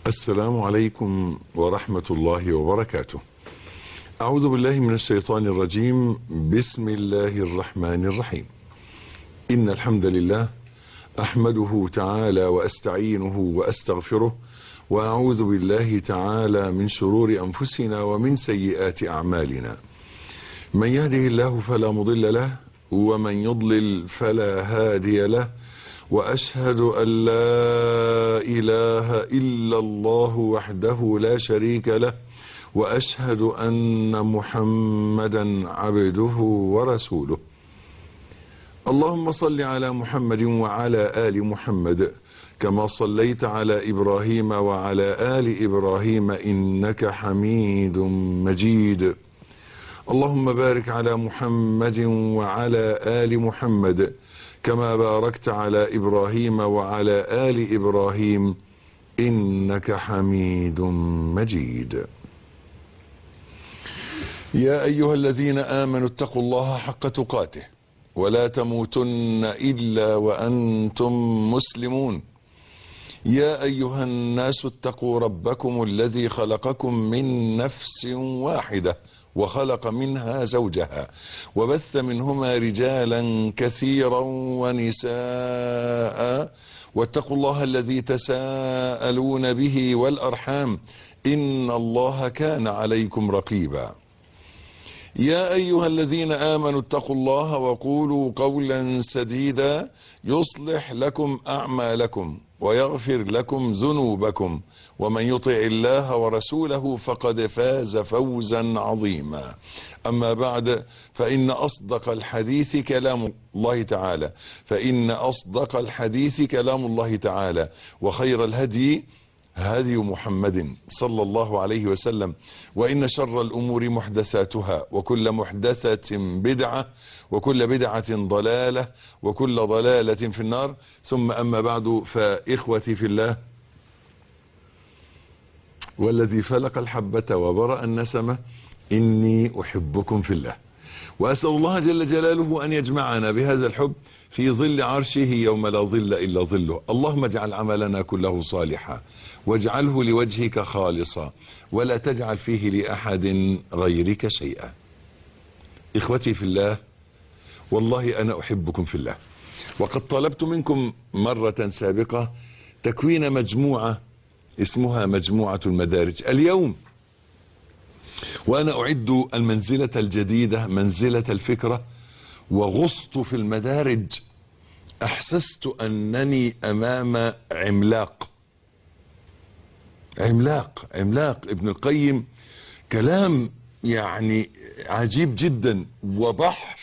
السلام عليكم ورحمة الله وبركاته أعوذ بالله من الشيطان الرجيم بسم الله الرحمن الرحيم إن الحمد لله أحمده تعالى وأستعينه وأستغفره وأعوذ بالله تعالى من شرور أنفسنا ومن سيئات أعمالنا من يهده الله فلا مضل له ومن يضلل فلا هادي له واشهد ان لا اله الا الله وحده لا شريك له واشهد ان محمدا عبده ورسوله اللهم صل على محمد وعلى ال محمد كما صليت على ابراهيم وعلى ال ابراهيم انك حميد مجيد اللهم بارك على محمد وعلى ال محمد كما باركت على ابراهيم وعلى ال ابراهيم انك حميد مجيد يا ايها الذين امنوا اتقوا الله حق تقاته ولا تموتن الا وانتم مسلمون يا ايها الناس اتقوا ربكم الذي خلقكم من نفس واحده وخلق منها زوجها وبث منهما رجالا كثيرا ونساء واتقوا الله الذي تساءلون به والارحام ان الله كان عليكم رقيبا يا ايها الذين امنوا اتقوا الله وقولوا قولا سديدا يصلح لكم اعمالكم ويغفر لكم ذنوبكم ومن يطع الله ورسوله فقد فاز فوزا عظيما اما بعد فان اصدق الحديث كلام الله تعالى فان اصدق الحديث كلام الله تعالى وخير الهدي هدي محمد صلى الله عليه وسلم وإن شر الأمور محدثاتها وكل محدثة بدعة وكل بدعة ضلالة وكل ضلالة في النار ثم أما بعد فإخوتي في الله والذي فلق الحبة وبرأ النسمة إني أحبكم في الله وأسأل الله جل جلاله أن يجمعنا بهذا الحب في ظل عرشه يوم لا ظل إلا ظله اللهم اجعل عملنا كله صالحا واجعله لوجهك خالصا ولا تجعل فيه لأحد غيرك شيئا إخوتي في الله والله أنا أحبكم في الله وقد طلبت منكم مرة سابقة تكوين مجموعة اسمها مجموعة المدارج اليوم وأنا أعد المنزلة الجديدة منزلة الفكرة وغصت في المدارج أحسست أنني أمام عملاق عملاق عملاق ابن القيم كلام يعني عجيب جدا وبحر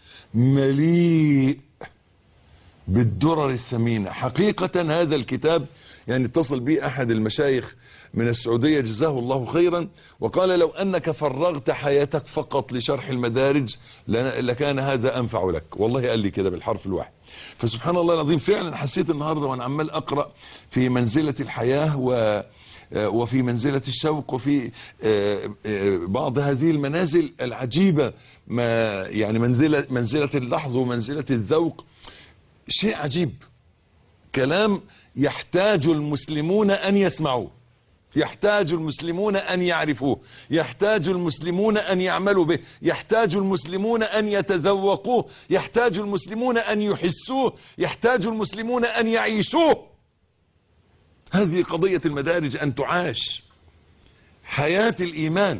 مليء بالدرر الثمينة حقيقة هذا الكتاب يعني اتصل بي أحد المشايخ من السعودية جزاه الله خيرا وقال لو أنك فرغت حياتك فقط لشرح المدارج لكان هذا أنفع لك والله قال لي كده بالحرف الواحد فسبحان الله العظيم فعلا حسيت النهاردة وأنا عمال أقرأ في منزلة الحياة و وفي منزلة الشوق وفي بعض هذه المنازل العجيبة ما يعني منزلة, منزلة اللحظ ومنزلة الذوق شيء عجيب كلام يحتاج المسلمون أن يسمعوه يحتاج المسلمون أن يعرفوه يحتاج المسلمون أن يعملوا به يحتاج المسلمون أن يتذوقوه يحتاج المسلمون أن يحسوه يحتاج المسلمون أن يعيشوه هذه قضية المدارج أن تعاش حياة الإيمان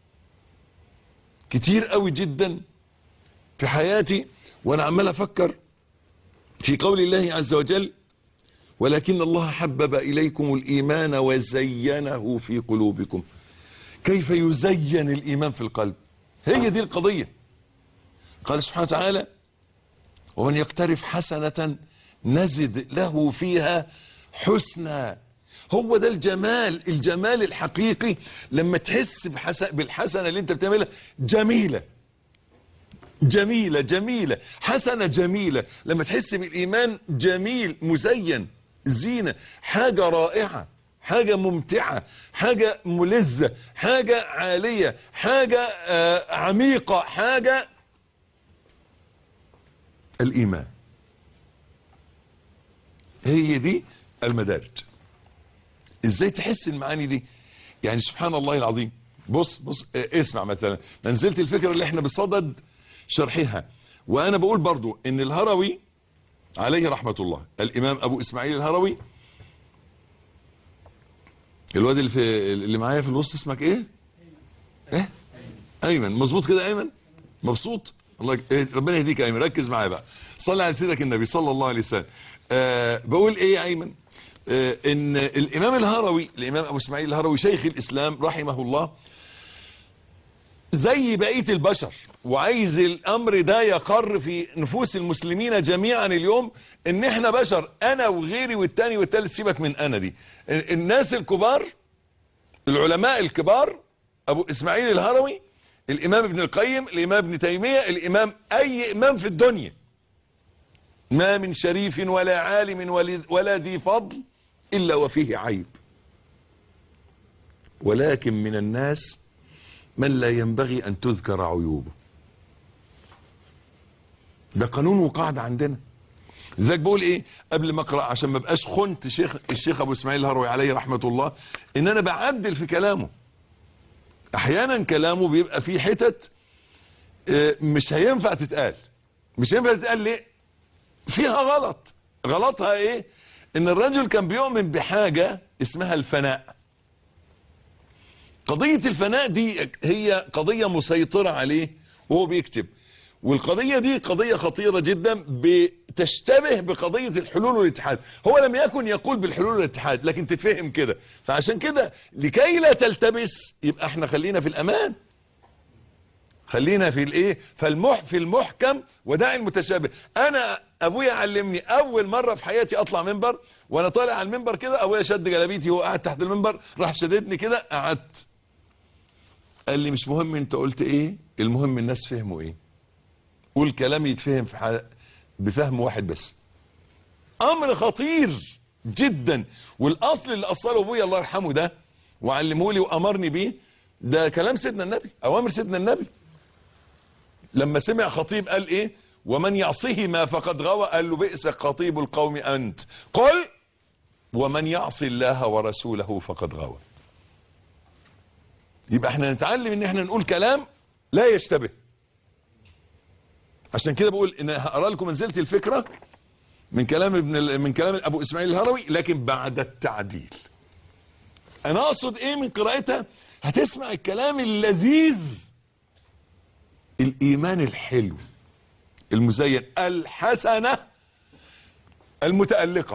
كتير قوي جدا في حياتي وأنا عمال أفكر في قول الله عز وجل ولكن الله حبب إليكم الإيمان وزينه في قلوبكم كيف يزين الإيمان في القلب هي دي القضية قال سبحانه وتعالى ومن يقترف حسنة نزد له فيها حسنى هو ده الجمال الجمال الحقيقي لما تحس بالحسنة اللي انت بتعملها جميلة جميلة جميلة حسنة جميلة لما تحس بالإيمان جميل مزين زينة حاجة رائعة حاجة ممتعة حاجة ملذة حاجة عالية حاجة آه عميقة حاجة الإيمان هي دي المدارج ازاي تحس المعاني دي يعني سبحان الله العظيم بص بص اه، اسمع مثلا منزلة الفكرة اللي احنا بصدد شرحها وانا بقول برضو ان الهروي عليه رحمة الله الامام ابو اسماعيل الهروي الواد اللي في اللي معايا في الوسط اسمك ايه ايه ايمن مظبوط كده ايمن مبسوط الله يك- إيه، ربنا يهديك يا ايمن ركز معايا بقى صلي على سيدك النبي صلى الله عليه وسلم آه بقول ايه يا ايمن آه ان الامام الهروي الامام ابو اسماعيل الهروي شيخ الاسلام رحمه الله زي بقيه البشر وعايز الامر ده يقر في نفوس المسلمين جميعا اليوم ان احنا بشر انا وغيري والتاني والتالت سيبك من انا دي ال- الناس الكبار العلماء الكبار ابو اسماعيل الهروي الامام ابن القيم الامام ابن تيمية الامام اي امام في الدنيا ما من شريف ولا عالم ولا- ولا ذي فضل الا وفيه عيب ولكن من الناس من لا ينبغي ان تذكر عيوبه ده قانون وقاعدة عندنا لذلك بقول ايه قبل ما اقرا عشان ما بقاش خنت شيخ الشيخ ابو اسماعيل الهروي عليه رحمه الله ان انا بعدل في كلامه احيانا كلامه بيبقى فيه حتت آه، مش هينفع تتقال مش هينفع تتقال ليه فيها غلط غلطها ايه ان الرجل كان بيؤمن بحاجة اسمها الفناء قضية الفناء دي هي قضية مسيطرة عليه وهو بيكتب والقضية دي قضية خطيرة جدا بتشتبه بقضية الحلول والاتحاد هو لم يكن يقول بالحلول والاتحاد لكن تتفهم كده فعشان كده لكي لا تلتبس يبقى احنا خلينا في الامان خلينا في الايه فالمح في المحكم وداعي المتشابه انا ابويا علمني اول مره في حياتي اطلع منبر وانا طالع على المنبر كده ابويا شد جلابيتي وهو قاعد تحت المنبر راح شددني كده قعدت قال لي مش مهم انت قلت ايه المهم الناس فهموا ايه قول كلام يتفهم في حال بفهم واحد بس امر خطير جدا والاصل اللي اصله ابويا الله يرحمه ده وعلمه لي وامرني بيه ده كلام سيدنا النبي اوامر سيدنا النبي لما سمع خطيب قال ايه ومن يعصهما فقد غوى قال له بئس خطيب القوم انت قل ومن يعصي الله ورسوله فقد غوى يبقى احنا نتعلم ان احنا نقول كلام لا يشتبه عشان كده بقول ان هقرا لكم منزلة الفكرة من كلام ابن ال- من كلام ابو اسماعيل الهروي لكن بعد التعديل انا اقصد ايه من قراءتها هتسمع الكلام اللذيذ الايمان الحلو المزين الحسنة المتألقة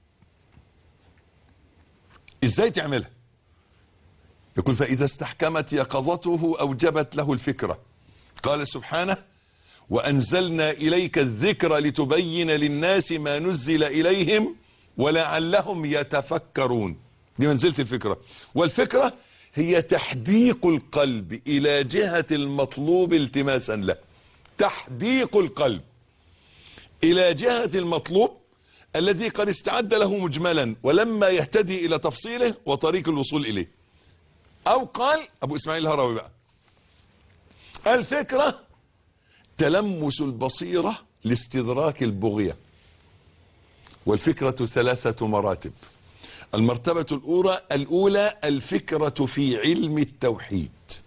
ازاي تعملها يقول فاذا استحكمت يقظته اوجبت له الفكرة قال سبحانه وانزلنا اليك الذكر لتبين للناس ما نزل اليهم ولعلهم يتفكرون دي منزلة الفكرة والفكرة هي تحديق القلب الى جهة المطلوب التماسا له تحديق القلب الى جهة المطلوب الذي قد استعد له مجملا ولما يهتدي الى تفصيله وطريق الوصول اليه او قال ابو اسماعيل الهروي بقى الفكرة تلمس البصيرة لاستدراك البغية والفكرة ثلاثة مراتب المرتبة الأولى الأولى الفكرة في علم التوحيد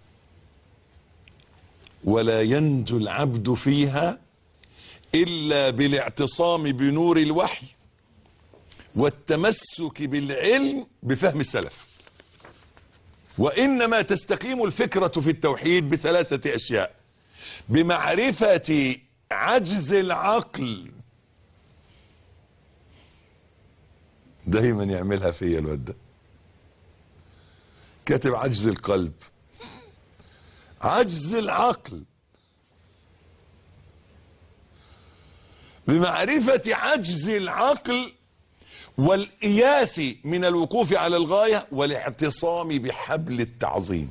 ولا ينجو العبد فيها إلا بالاعتصام بنور الوحي والتمسك بالعلم بفهم السلف وإنما تستقيم الفكرة في التوحيد بثلاثة أشياء بمعرفة عجز العقل دايما يعملها فيا الواد ده كاتب عجز القلب عجز العقل بمعرفة عجز العقل والإياس من الوقوف على الغاية والاعتصام بحبل التعظيم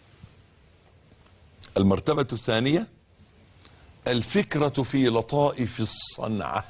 المرتبة الثانية الفكرة في لطائف الصنعة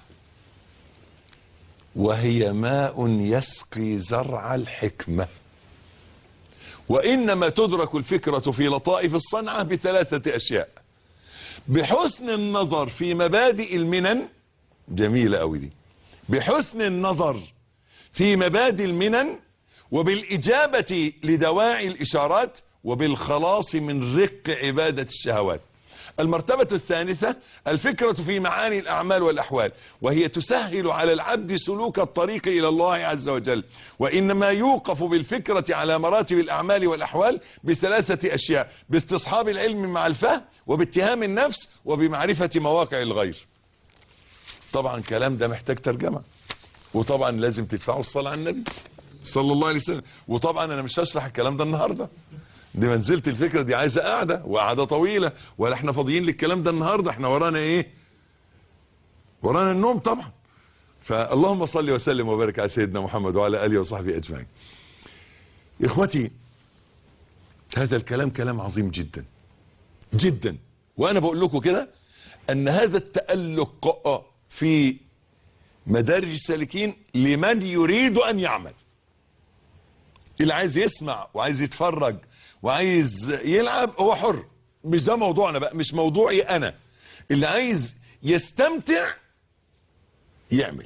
وهي ماء يسقي زرع الحكمة وإنما تدرك الفكرة في لطائف الصنعة بثلاثة أشياء بحسن النظر في مبادئ المنن جميلة أوي دي بحسن النظر في مبادئ المنن وبالإجابة لدواعي الإشارات وبالخلاص من رق عبادة الشهوات المرتبة الثالثة الفكرة في معاني الأعمال والأحوال وهي تسهل على العبد سلوك الطريق إلى الله عز وجل وإنما يوقف بالفكرة على مراتب الأعمال والأحوال بثلاثة أشياء باستصحاب العلم مع الفهم وباتهام النفس وبمعرفة مواقع الغير طبعا كلام ده محتاج ترجمة وطبعا لازم تدفعوا الصلاة على النبي صلى الله عليه وسلم وطبعا انا مش هشرح الكلام ده النهارده دي منزلة الفكرة دي عايزة قاعدة وقعدة طويلة ولا احنا فاضيين للكلام ده النهاردة احنا ورانا ايه ورانا النوم طبعا فاللهم صل وسلم وبارك على سيدنا محمد وعلى اله وصحبه اجمعين اخوتي هذا الكلام كلام عظيم جدا جدا وانا بقول لكم كده ان هذا التألق في مدارج السالكين لمن يريد ان يعمل اللي عايز يسمع وعايز يتفرج وعايز يلعب هو حر مش ده موضوعنا بقى مش موضوعي انا اللي عايز يستمتع يعمل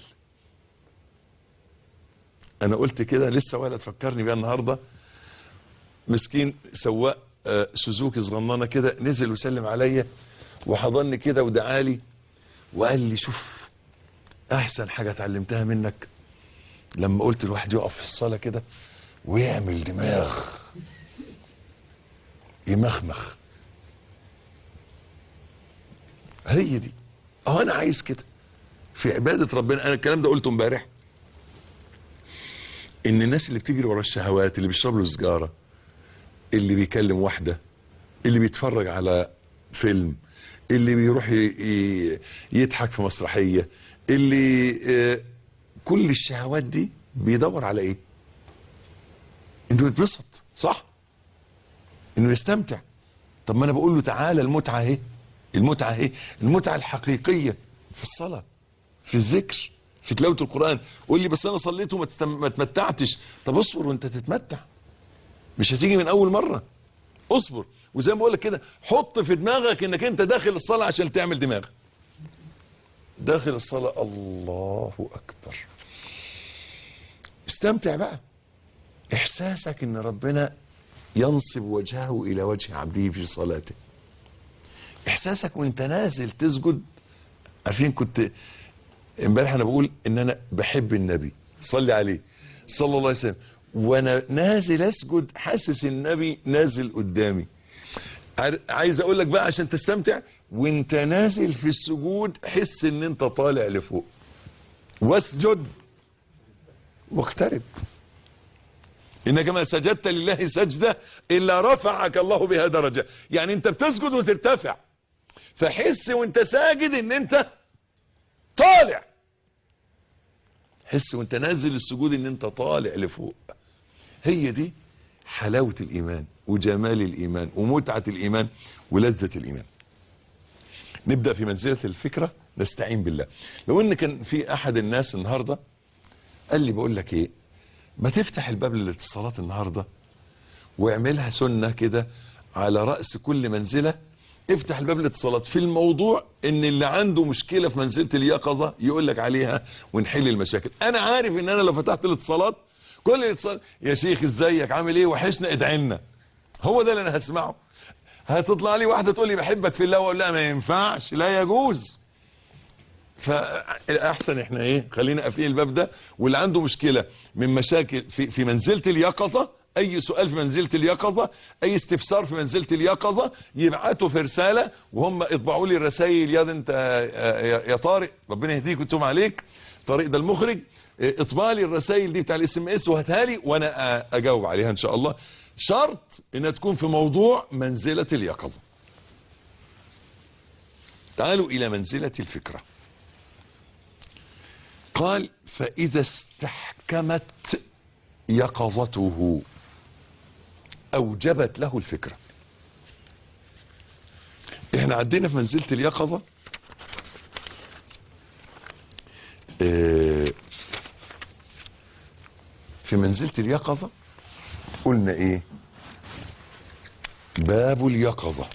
انا قلت كده لسه ولد فكرني بيها النهارده مسكين سواق آه، سوزوكي صغننه كده نزل وسلم عليا وحضني كده ودعالي وقال لي شوف احسن حاجه اتعلمتها منك لما قلت الواحد يقف في الصلاه كده ويعمل دماغ يمخمخ هي دي اه انا عايز كده في عبادة ربنا انا الكلام ده قلته امبارح ان الناس اللي بتجري ورا الشهوات اللي بيشرب له سجارة اللي بيكلم واحدة اللي بيتفرج على فيلم اللي بيروح ي- ي- يضحك في مسرحية اللي آه، كل الشهوات دي بيدور على ايه انه يتبسط صح انه يستمتع طب ما انا بقول له تعالى المتعه اهي المتعه اهي المتعه الحقيقيه في الصلاه في الذكر في تلاوه القران قول لي بس انا صليت وما تستم... ما تمتعتش طب اصبر وانت تتمتع مش هتيجي من اول مره اصبر وزي ما بقول لك كده حط في دماغك انك انت داخل الصلاه عشان تعمل دماغ داخل الصلاه الله اكبر استمتع بقى احساسك ان ربنا ينصب وجهه الى وجه عبده في صلاته احساسك وانت نازل تسجد عارفين كنت امبارح انا بقول ان انا بحب النبي صلي عليه صلى الله عليه وسلم وانا نازل اسجد حاسس النبي نازل قدامي عار- عايز اقول لك بقى عشان تستمتع وانت نازل في السجود حس ان انت طالع لفوق واسجد واقترب انك ما سجدت لله سجدة الا رفعك الله بها درجة يعني انت بتسجد وترتفع فحس وانت ساجد ان انت طالع حس وانت نازل السجود ان انت طالع لفوق هي دي حلاوة الايمان وجمال الايمان ومتعة الايمان ولذة الايمان نبدأ في منزلة الفكرة نستعين بالله لو ان كان في احد الناس النهاردة قال لي بقول لك ايه ما تفتح الباب للاتصالات النهارده واعملها سنه كده على راس كل منزله افتح الباب للاتصالات في الموضوع ان اللي عنده مشكله في منزله اليقظه يقول لك عليها ونحل المشاكل انا عارف ان انا لو فتحت الاتصالات كل الاتصال يا شيخ ازيك عامل ايه وحشنا ادعي لنا هو ده اللي انا هسمعه هتطلع لي واحده تقول لي بحبك في الله واقول لها ما ينفعش لا يجوز فاحسن احنا ايه خلينا قافلين الباب ده واللي عنده مشكله من مشاكل في في منزله اليقظه اي سؤال في منزله اليقظه اي استفسار في منزله اليقظه يبعتوا في رساله وهم اطبعوا لي الرسائل يا ده انت يا- يا طارق ربنا يهديك ويتوب عليك طارق ده المخرج اه، اطبع لي الرسائل دي بتاع الاس ام اس وهاتها لي وانا اه، اجاوب عليها ان شاء الله شرط انها تكون في موضوع منزله اليقظه تعالوا الى منزله الفكره قال فإذا استحكمت يقظته أوجبت له الفكرة احنا عدينا في منزلة اليقظة اه، في منزلة اليقظة قلنا ايه باب اليقظة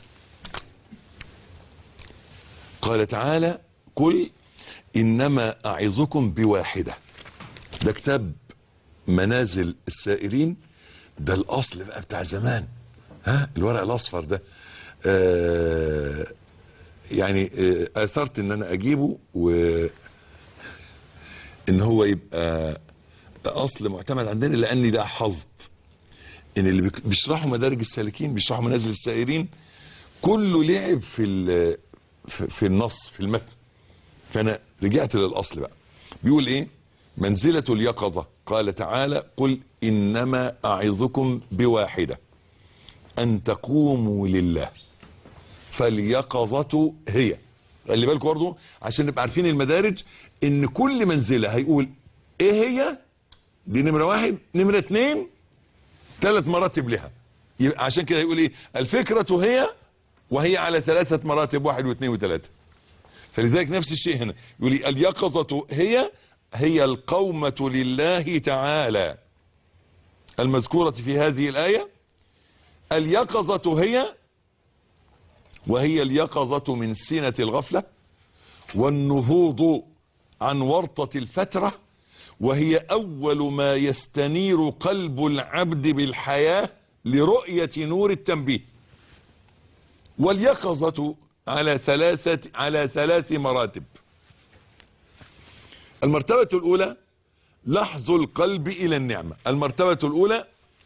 قال تعالى قل انما اعظكم بواحدة ده كتاب منازل السائرين ده الاصل بقى بتاع زمان ها الورق الاصفر ده آه يعني آه اثرت ان انا اجيبه و ان هو يبقى اصل معتمد عندنا لاني لاحظت ان اللي بيك- بيشرحوا مدارج السالكين بيشرحوا منازل السائرين كله لعب في ال- في في النص في المتن فانا رجعت للاصل بقى بيقول ايه منزلة اليقظة قال تعالى قل انما اعظكم بواحدة ان تقوموا لله فاليقظة هي خلي بالكم برضه عشان نبقى عارفين المدارج ان كل منزلة هيقول ايه هي دي نمرة واحد نمرة اتنين ثلاث مراتب لها يبقى عشان كده يقول ايه الفكرة هي وهي على ثلاثة مراتب واحد واثنين وثلاثة فلذلك نفس الشيء هنا يقول لي اليقظة هي هي القومة لله تعالى المذكورة في هذه الآية اليقظة هي وهي اليقظة من سنة الغفلة والنهوض عن ورطة الفترة وهي أول ما يستنير قلب العبد بالحياة لرؤية نور التنبيه واليقظة على ثلاثة على ثلاث مراتب المرتبة الأولى لحظ القلب إلى النعمة المرتبة الأولى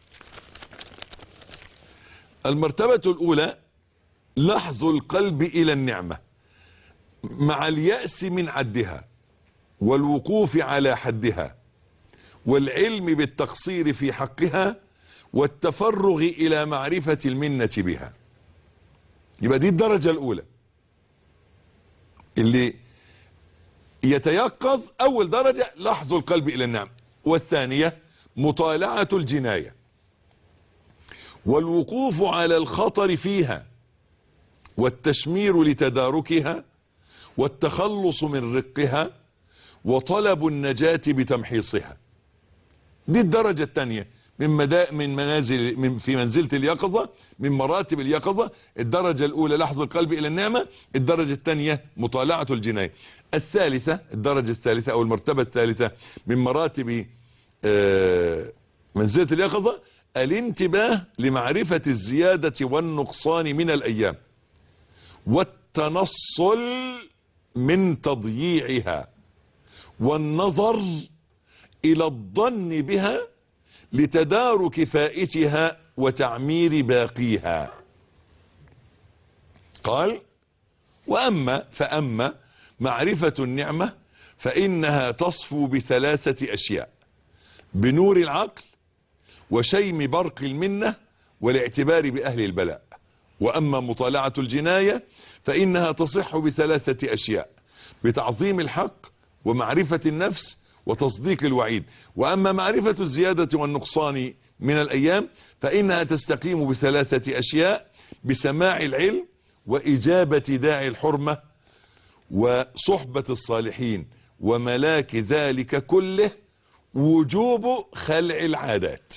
المرتبة الأولى لحظ القلب إلى النعمة مع اليأس من عدها والوقوف على حدها والعلم بالتقصير في حقها والتفرغ إلى معرفة المنة بها يبقى دي الدرجة الأولى اللي يتيقظ أول درجة لحظ القلب إلى النعم والثانية مطالعة الجناية والوقوف على الخطر فيها والتشمير لتداركها والتخلص من رقها وطلب النجاة بتمحيصها دي الدرجة الثانية من مدا من منازل من في منزلة اليقظة من مراتب اليقظة الدرجة الأولى لحظ القلب إلى النعمة الدرجة الثانية مطالعة الجناية الثالثة الدرجة الثالثة أو المرتبة الثالثة من مراتب آه، منزلة اليقظة الانتباه لمعرفة الزيادة والنقصان من الأيام والتنصل من تضييعها والنظر إلى الظن بها لتدارك فائتها وتعمير باقيها قال وأما فأما معرفة النعمة فإنها تصفو بثلاثة أشياء بنور العقل وشيم برق المنة والاعتبار بأهل البلاء وأما مطالعة الجناية فإنها تصح بثلاثة أشياء بتعظيم الحق ومعرفة النفس وتصديق الوعيد وأما معرفة الزيادة والنقصان من الأيام فإنها تستقيم بثلاثة أشياء بسماع العلم وإجابة داعي الحرمة وصحبة الصالحين وملاك ذلك كله وجوب خلع العادات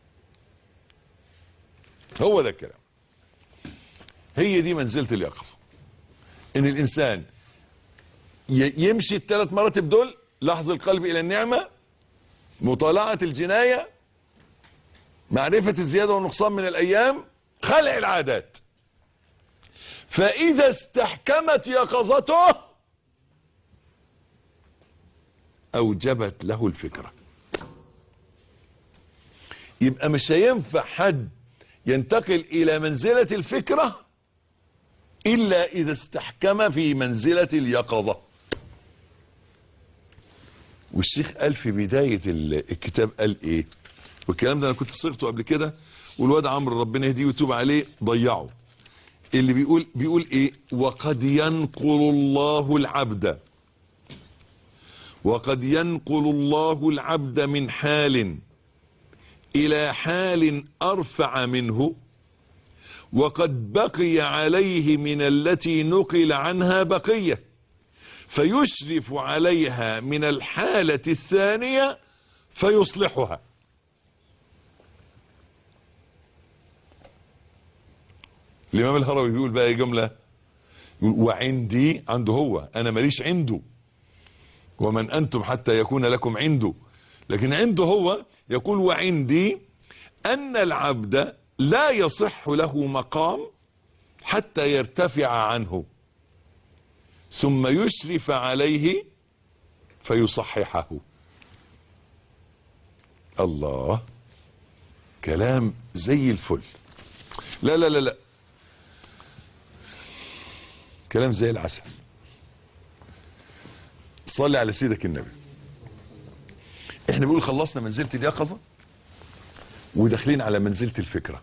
هو ده الكلام هي دي منزلة اليقظة ان الانسان ي- يمشي الثلاث مراتب دول لحظ القلب الى النعمة مطالعة الجناية معرفة الزيادة والنقصان من الايام خلع العادات فاذا استحكمت يقظته اوجبت له الفكرة يبقى مش هينفع حد ينتقل الى منزلة الفكرة الا اذا استحكم في منزلة اليقظة والشيخ قال في بداية ال- الكتاب قال ايه والكلام ده انا كنت صيغته قبل كده والواد عمرو ربنا يهديه ويتوب عليه ضيعه اللي بيقول بيقول ايه وقد ينقل الله العبد وقد ينقل الله العبد من حال الى حال ارفع منه وقد بقي عليه من التي نقل عنها بقيه فيشرف عليها من الحالة الثانية فيصلحها الإمام الهروي بيقول بقى إيه جملة يقول وعندي عنده هو أنا ماليش عنده ومن أنتم حتى يكون لكم عنده لكن عنده هو يقول وعندي ان العبد لا يصح له مقام حتى يرتفع عنه ثم يشرف عليه فيصححه الله كلام زي الفل لا لا لا لا كلام زي العسل صلي على سيدك النبي احنا بنقول خلصنا منزلة اليقظة وداخلين على منزلة الفكرة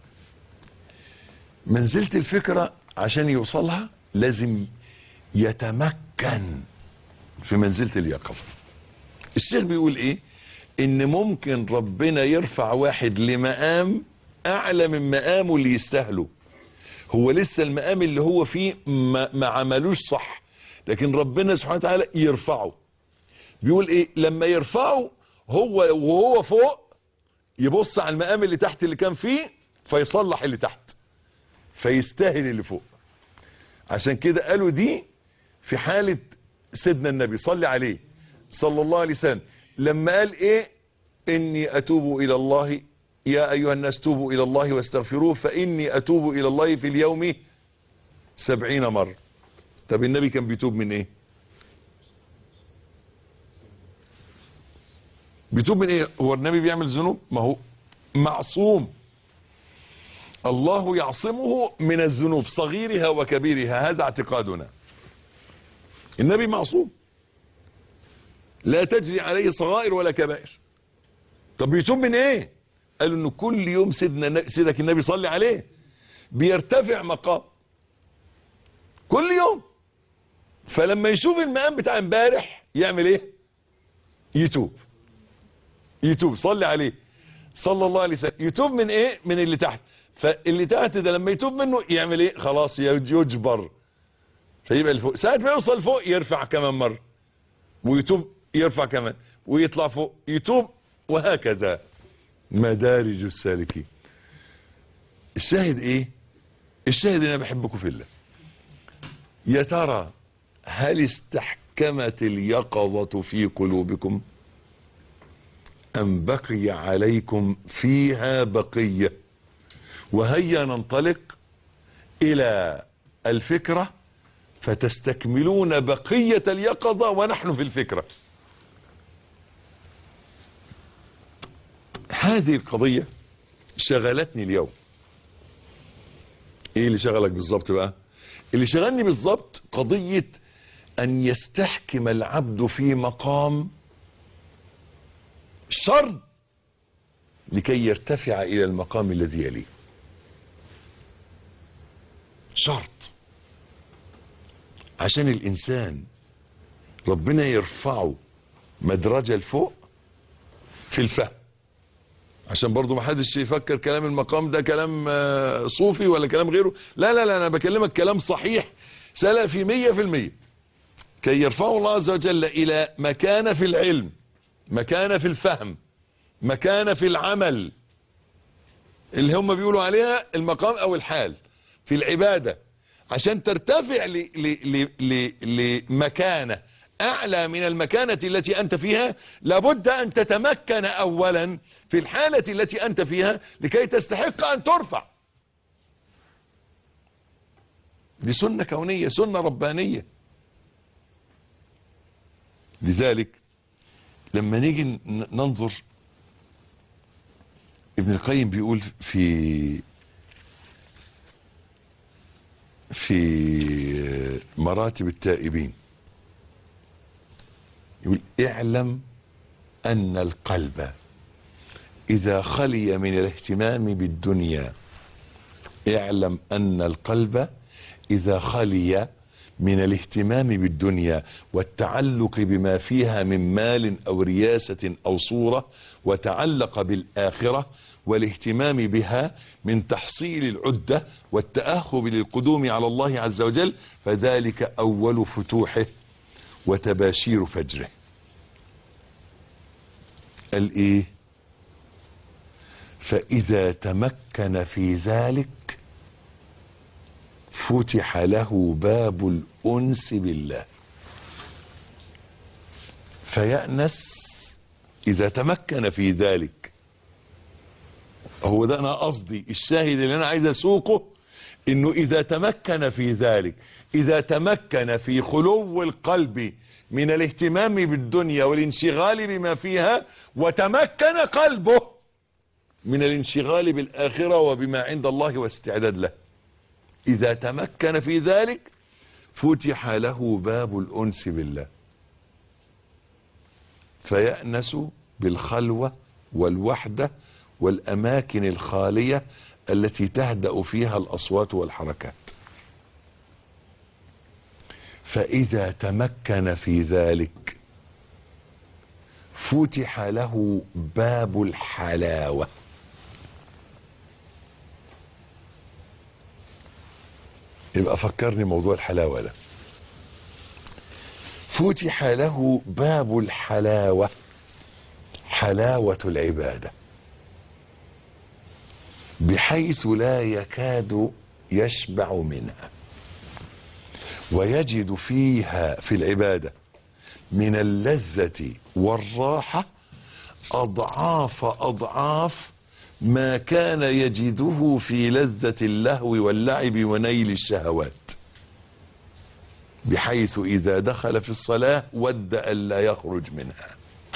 منزلة الفكرة عشان يوصلها لازم يتمكن في منزلة اليقظة الشيخ بيقول ايه ان ممكن ربنا يرفع واحد لمقام اعلى من مقامه اللي يستاهله هو لسه المقام اللي هو فيه ما, ما عملوش صح لكن ربنا سبحانه وتعالى يرفعه بيقول ايه لما يرفعه هو وهو فوق يبص على المقام اللي تحت اللي كان فيه فيصلح اللي تحت فيستاهل اللي فوق عشان كده قالوا دي في حالة سيدنا النبي صلي عليه صلى الله عليه وسلم لما قال ايه اني اتوب الى الله يا ايها الناس توبوا الى الله واستغفروه فاني اتوب الى الله في اليوم سبعين مرة طب النبي كان بيتوب من ايه بيتوب من ايه هو النبي بيعمل ذنوب ما هو معصوم الله يعصمه من الذنوب صغيرها وكبيرها هذا اعتقادنا النبي معصوم لا تجري عليه صغائر ولا كبائر طب بيتوب من ايه قالوا انه كل يوم سيدنا سيدك النبي صلي عليه بيرتفع مقام كل يوم فلما يشوف المقام بتاع امبارح يعمل ايه يتوب يتوب صلي عليه صلى الله عليه وسلم يتوب من ايه من اللي تحت فاللي تحت ده لما يتوب منه يعمل ايه خلاص يجبر فيبقى الفوق ساعة ما يوصل فوق يرفع كمان مرة ويتوب يرفع كمان ويطلع فوق يتوب وهكذا مدارج السالكين الشاهد ايه الشاهد انا بحبكم في الله يا ترى هل استحكمت اليقظة في قلوبكم ام بقي عليكم فيها بقية وهيا ننطلق الى الفكرة فتستكملون بقية اليقظة ونحن في الفكرة هذه القضية شغلتني اليوم ايه اللي شغلك بالظبط بقى اللي شغلني بالظبط قضية ان يستحكم العبد في مقام شرط لكي يرتفع الى المقام الذي يليه شرط عشان الانسان ربنا يرفعه مدرجة لفوق في الفهم عشان برضو ما حدش يفكر كلام المقام ده كلام صوفي ولا كلام غيره لا لا لا انا بكلمك كلام صحيح سلفي مية في المية كي يرفعه الله عز وجل الى مكانة في العلم مكانة في الفهم مكانة في العمل اللي هم بيقولوا عليها المقام او الحال في العبادة عشان ترتفع لمكانة اعلى من المكانة التي انت فيها لابد ان تتمكن اولا في الحالة التي انت فيها لكي تستحق ان ترفع دي سنة كونية سنة ربانية لذلك لما نيجي ننظر ابن القيم بيقول في في مراتب التائبين يقول اعلم ان القلب اذا خلي من الاهتمام بالدنيا اعلم ان القلب اذا خلي من الاهتمام بالدنيا والتعلق بما فيها من مال او رياسة او صورة وتعلق بالاخرة والاهتمام بها من تحصيل العدة والتأهب للقدوم على الله عز وجل فذلك اول فتوحه وتباشير فجره قال ايه فاذا تمكن في ذلك فتح له باب الانس بالله فيأنس اذا تمكن في ذلك هو ده انا قصدي الشاهد اللي انا عايز اسوقه انه اذا تمكن في ذلك اذا تمكن في خلو القلب من الاهتمام بالدنيا والانشغال بما فيها وتمكن قلبه من الانشغال بالاخره وبما عند الله واستعداد له اذا تمكن في ذلك فتح له باب الانس بالله فيأنس بالخلوة والوحدة والأماكن الخالية التي تهدأ فيها الأصوات والحركات فإذا تمكن في ذلك فتح له باب الحلاوة يبقى فكرني موضوع الحلاوة ده فتح له باب الحلاوة حلاوة العبادة بحيث لا يكاد يشبع منها ويجد فيها في العبادة من اللذة والراحة أضعاف أضعاف ما كان يجده في لذة اللهو واللعب ونيل الشهوات بحيث إذا دخل في الصلاة ود ألا يخرج منها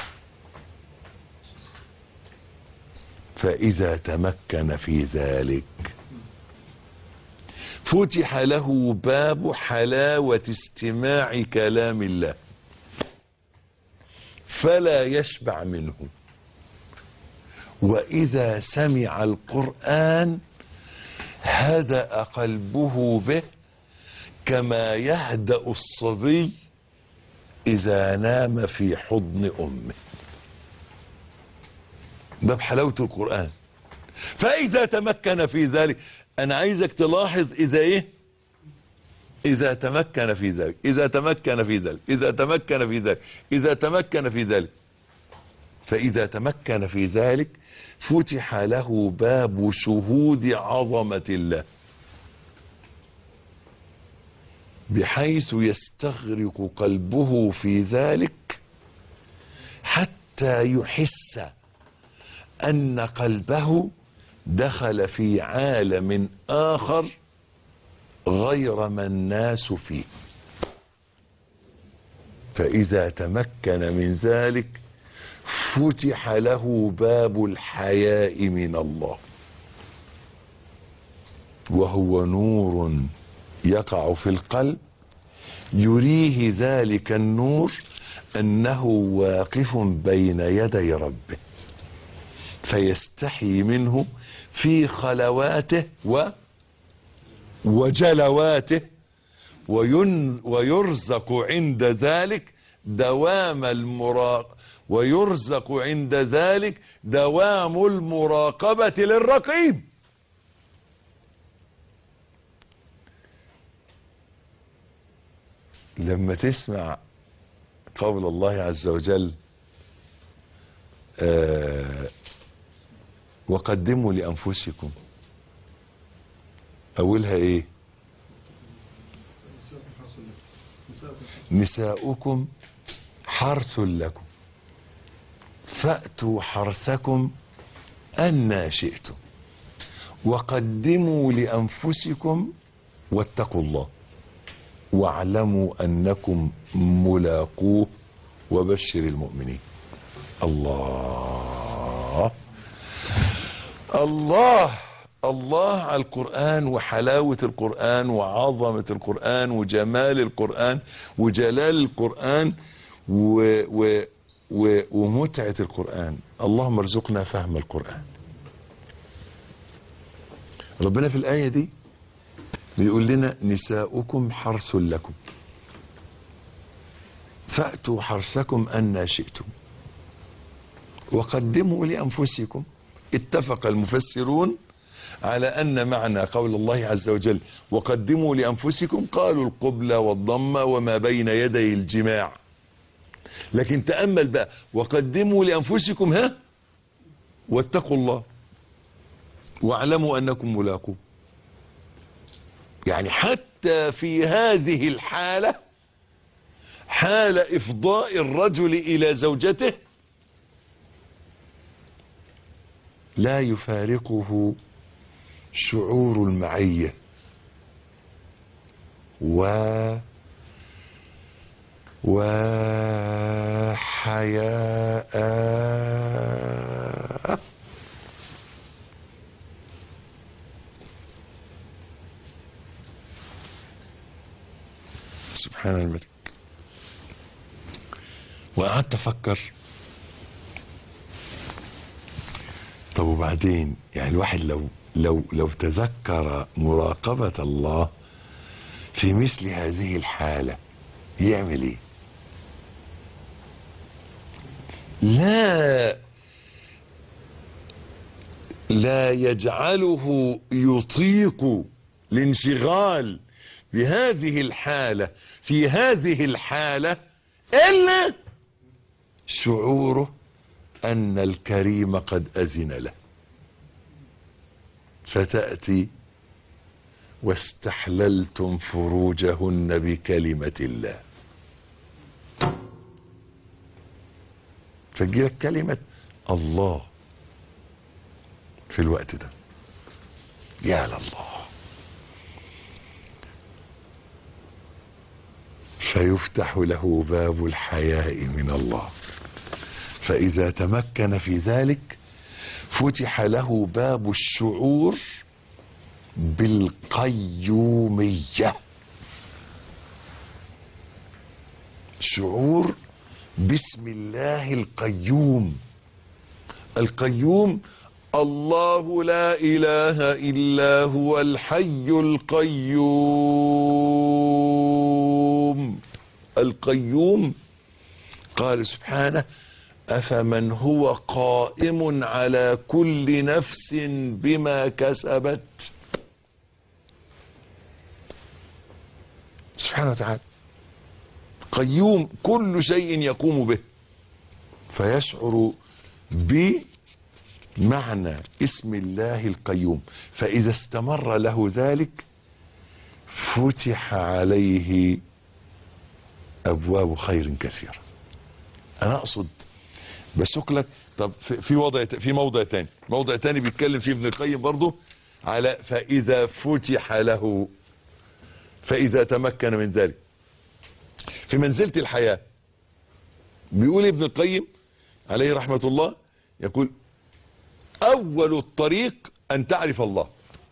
فإذا تمكن في ذلك فتح له باب حلاوة استماع كلام الله فلا يشبع منه وإذا سمع القرآن هدأ قلبه به كما يهدأ الصبي إذا نام في حضن أمه باب حلاوة القرآن فإذا تمكن في ذلك أنا عايزك تلاحظ إذا إيه إذا تمكن في ذلك إذا تمكن في ذلك إذا تمكن في ذلك إذا تمكن في ذلك فإذا تمكن في ذلك فتح له باب شهود عظمة الله بحيث يستغرق قلبه في ذلك حتى يحس أن قلبه دخل في عالم آخر غير ما الناس فيه فإذا تمكن من ذلك فتح له باب الحياء من الله وهو نور يقع في القلب يريه ذلك النور أنه واقف بين يدي ربه فيستحي منه في خلواته و وجلواته وين ويرزق عند ذلك دوام المراق ويرزق عند ذلك دوام المراقبة للرقيب لما تسمع قول الله عز وجل آه وقدموا لأنفسكم أولها إيه نساؤكم حرث لكم فأتوا حرثكم أنا شئتم وقدموا لأنفسكم واتقوا الله واعلموا أنكم ملاقوه وبشر المؤمنين الله الله الله على القرآن وحلاوة القرآن وعظمة القرآن وجمال القرآن وجلال القرآن و و و ومتعة القرآن اللهم ارزقنا فهم القرآن ربنا في الآية دي بيقول لنا نساؤكم حرث لكم فأتوا حرثكم أن شئتم وقدموا لأنفسكم اتفق المفسرون على أن معنى قول الله عز وجل وقدموا لأنفسكم قالوا القبلة والضمة وما بين يدي الجماع لكن تأمل بقى وقدموا لأنفسكم ها واتقوا الله واعلموا أنكم ملاقوه يعني حتى في هذه الحالة حال إفضاء الرجل إلى زوجته لا يفارقه شعور المعية و وحياء سبحان الملك وقعدت افكر طب وبعدين يعني الواحد لو لو لو تذكر مراقبة الله في مثل هذه الحالة يعمل ايه لا لا يجعله يطيق الانشغال بهذه الحالة في هذه الحالة إلا شعوره أن الكريم قد أذن له فتأتي واستحللتم فروجهن بكلمة الله فجيلك كلمة الله في الوقت ده يا لله فيفتح له باب الحياء من الله فإذا تمكن في ذلك فتح له باب الشعور بالقيومية شعور بسم الله القيوم القيوم الله لا إله إلا هو الحي القيوم القيوم قال سبحانه أفمن هو قائم على كل نفس بما كسبت سبحانه وتعالى قيوم كل شيء يقوم به فيشعر بمعنى اسم الله القيوم فإذا استمر له ذلك فتح عليه أبواب خير كثيرة أنا أقصد بسوق لك طب في في وضع في موضع تاني موضع تاني بيتكلم فيه ابن القيم برضه على فإذا فتح له فإذا تمكن من ذلك في منزلة الحياة بيقول ابن القيم عليه رحمة الله يقول أول الطريق أن تعرف الله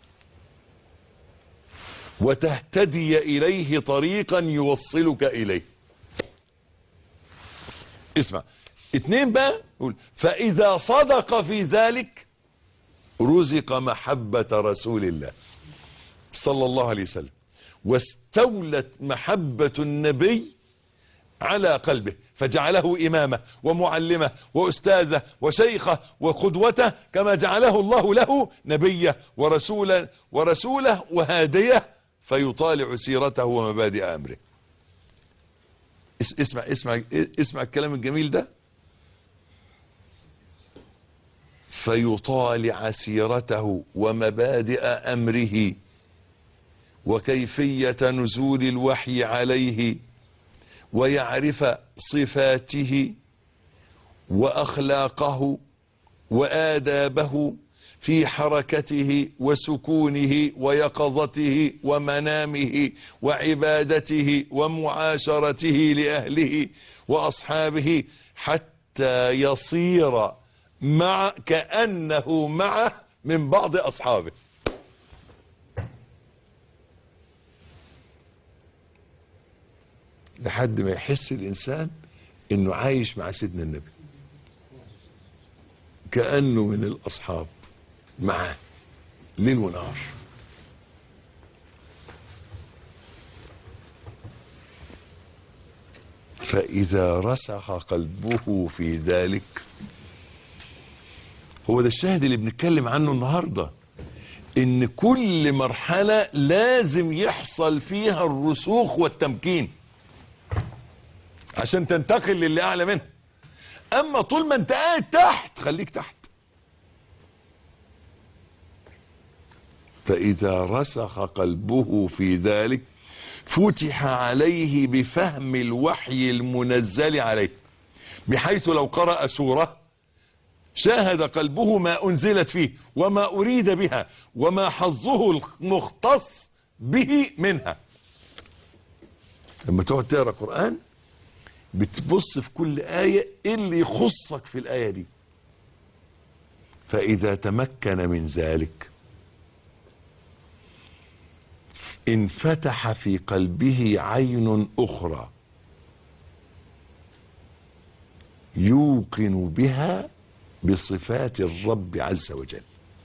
وتهتدي إليه طريقا يوصلك إليه اسمع اتنين بقى يقول فإذا صدق في ذلك رزق محبة رسول الله صلى الله عليه وسلم واستولت محبة النبي على قلبه فجعله إمامه ومعلمه وأستاذه وشيخه وقدوته كما جعله الله له نبيه ورسولا ورسوله وهاديه فيطالع سيرته ومبادئ أمره اس- اسمع اسمع اسمع الكلام الجميل ده فيطالع سيرته ومبادئ أمره وكيفية نزول الوحي عليه ويعرف صفاته وأخلاقه وآدابه في حركته وسكونه ويقظته ومنامه وعبادته ومعاشرته لأهله وأصحابه حتى يصير مع كأنه معه من بعض أصحابه لحد ما يحس الإنسان إنه عايش مع سيدنا النبي كأنه من الأصحاب معاه ليل ونهار فإذا رسخ قلبه في ذلك هو ده الشاهد اللي بنتكلم عنه النهارده ان كل مرحلة لازم يحصل فيها الرسوخ والتمكين عشان تنتقل للي اعلى منها اما طول ما انت قاعد تحت خليك تحت فاذا رسخ قلبه في ذلك فتح عليه بفهم الوحي المنزل عليه بحيث لو قرأ سورة شاهد قلبه ما انزلت فيه وما اريد بها وما حظه المختص به منها لما تقعد تقرا قران بتبص في كل ايه ايه اللي يخصك في الايه دي فاذا تمكن من ذلك انفتح في قلبه عين اخرى يوقن بها بصفات الرب عز وجل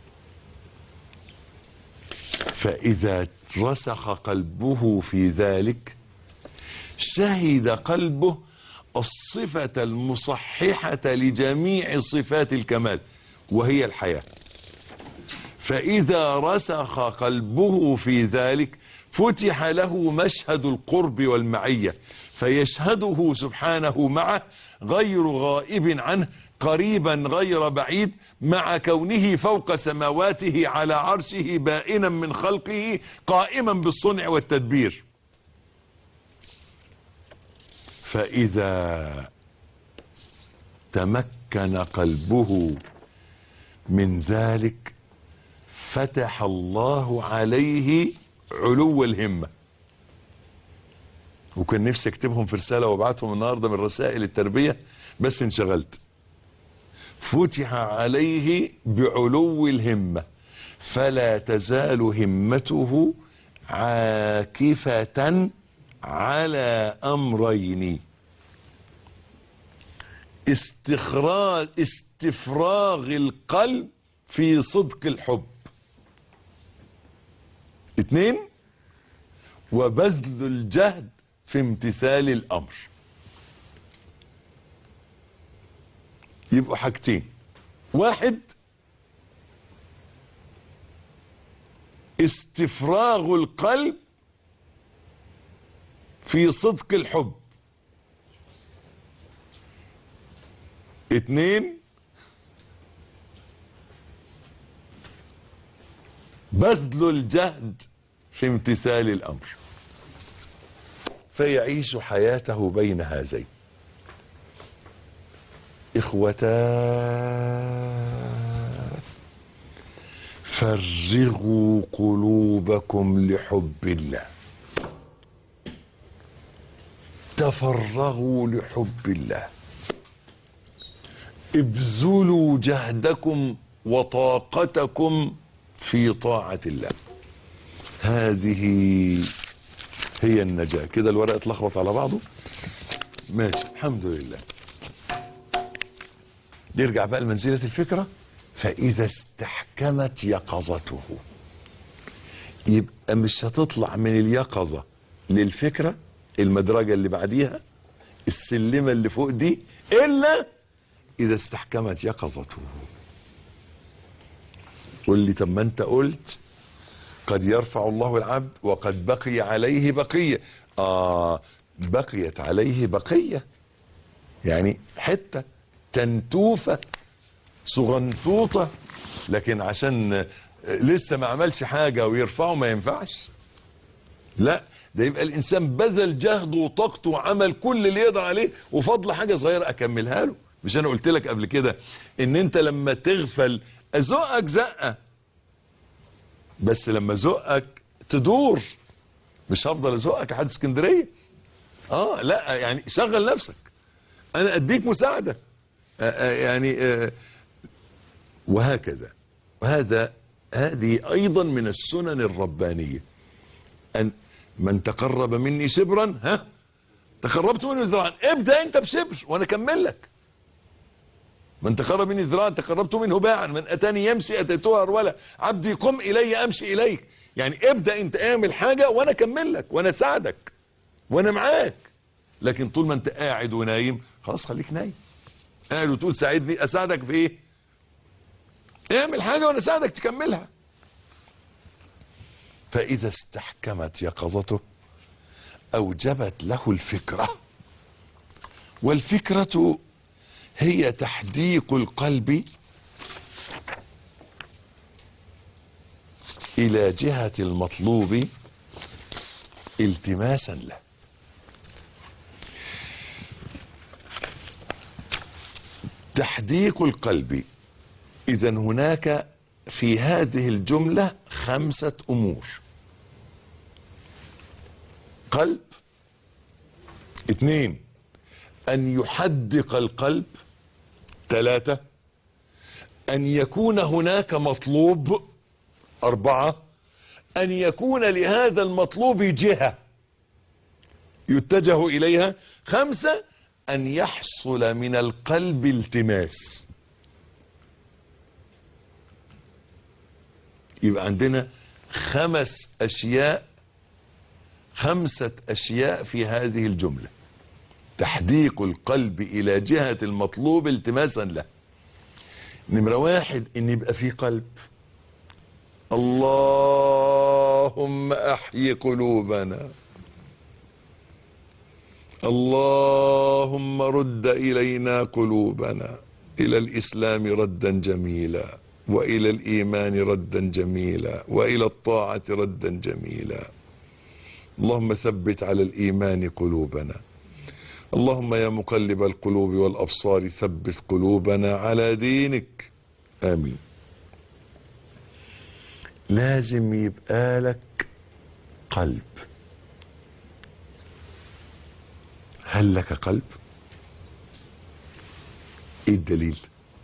فاذا رسخ قلبه في ذلك شهد قلبه الصفة المصححة لجميع صفات الكمال وهي الحياة فإذا رسخ قلبه في ذلك فتح له مشهد القرب والمعية فيشهده سبحانه معه غير غائب عنه قريبا غير بعيد مع كونه فوق سماواته على عرشه بائنا من خلقه قائما بالصنع والتدبير فإذا تمكن قلبه من ذلك فتح الله عليه علو الهمة وكان نفسي اكتبهم في رسالة وابعتهم النهاردة من رسائل التربية بس انشغلت فتح عليه بعلو الهمة فلا تزال همته عاكفة على امرين استخراج استفراغ القلب في صدق الحب اتنين وبذل الجهد في امتثال الامر يبقوا حاجتين واحد استفراغ القلب في صدق الحب اتنين بذل الجهد في امتثال الامر فيعيش حياته بين هذين اخوتا فرغوا قلوبكم لحب الله تفرغوا لحب الله ابذلوا جهدكم وطاقتكم في طاعة الله هذه هي النجاة كده الورق اتلخبط على بعضه ماشي الحمد لله نرجع بقى لمنزلة الفكرة فإذا استحكمت يقظته يبقى مش هتطلع من اليقظة للفكرة المدرجة اللي بعديها السلمة اللي فوق دي إلا إذا استحكمت يقظته قول لي طب ما أنت قلت قد يرفع الله العبد وقد بقي عليه بقية آه بقيت عليه بقية يعني حتة تنتوفة صغنطوطة لكن عشان لسه ما عملش حاجة ويرفعه ما ينفعش لا ده يبقى الانسان بذل جهده وطاقته وعمل كل اللي يقدر عليه وفضل حاجة صغيرة اكملها له مش انا قلت لك قبل كده ان انت لما تغفل ازقك زقة بس لما زقك تدور مش هفضل ازقك لحد اسكندرية اه لا يعني شغل نفسك انا اديك مساعدة آه آه يعني آه وهكذا وهذا هذه ايضا من السنن الربانية ان من تقرب مني شبرا ها تقربت منه ذراعا ابدا انت بشبر وانا اكمل لك من تقرب مني ذراعا تقربت منه باعا من اتاني يمشي اتيته هرولا عبدي قم الي امشي اليك يعني ابدا انت اعمل حاجه وانا اكمل لك وانا اساعدك وانا معاك لكن طول ما انت قاعد ونايم خلاص خليك نايم قاعد وتقول ساعدني اساعدك في ايه اعمل حاجه وانا اساعدك تكملها فاذا استحكمت يقظته اوجبت له الفكره والفكره هي تحديق القلب الى جهه المطلوب التماسا له تحديق القلب اذا هناك في هذه الجملة خمسة امور قلب اثنين ان يحدق القلب ثلاثة ان يكون هناك مطلوب اربعة ان يكون لهذا المطلوب جهة يتجه اليها خمسة ان يحصل من القلب التماس يبقى عندنا خمس اشياء خمسة اشياء في هذه الجملة تحديق القلب الى جهة المطلوب التماسا له نمرة واحد ان يبقى في قلب اللهم احي قلوبنا اللهم رد الينا قلوبنا الى الاسلام ردا جميلا والى الايمان ردا جميلا والى الطاعه ردا جميلا اللهم ثبت على الايمان قلوبنا اللهم يا مقلب القلوب والابصار ثبت قلوبنا على دينك امين لازم يبقى لك قلب هل لك قلب ايه الدليل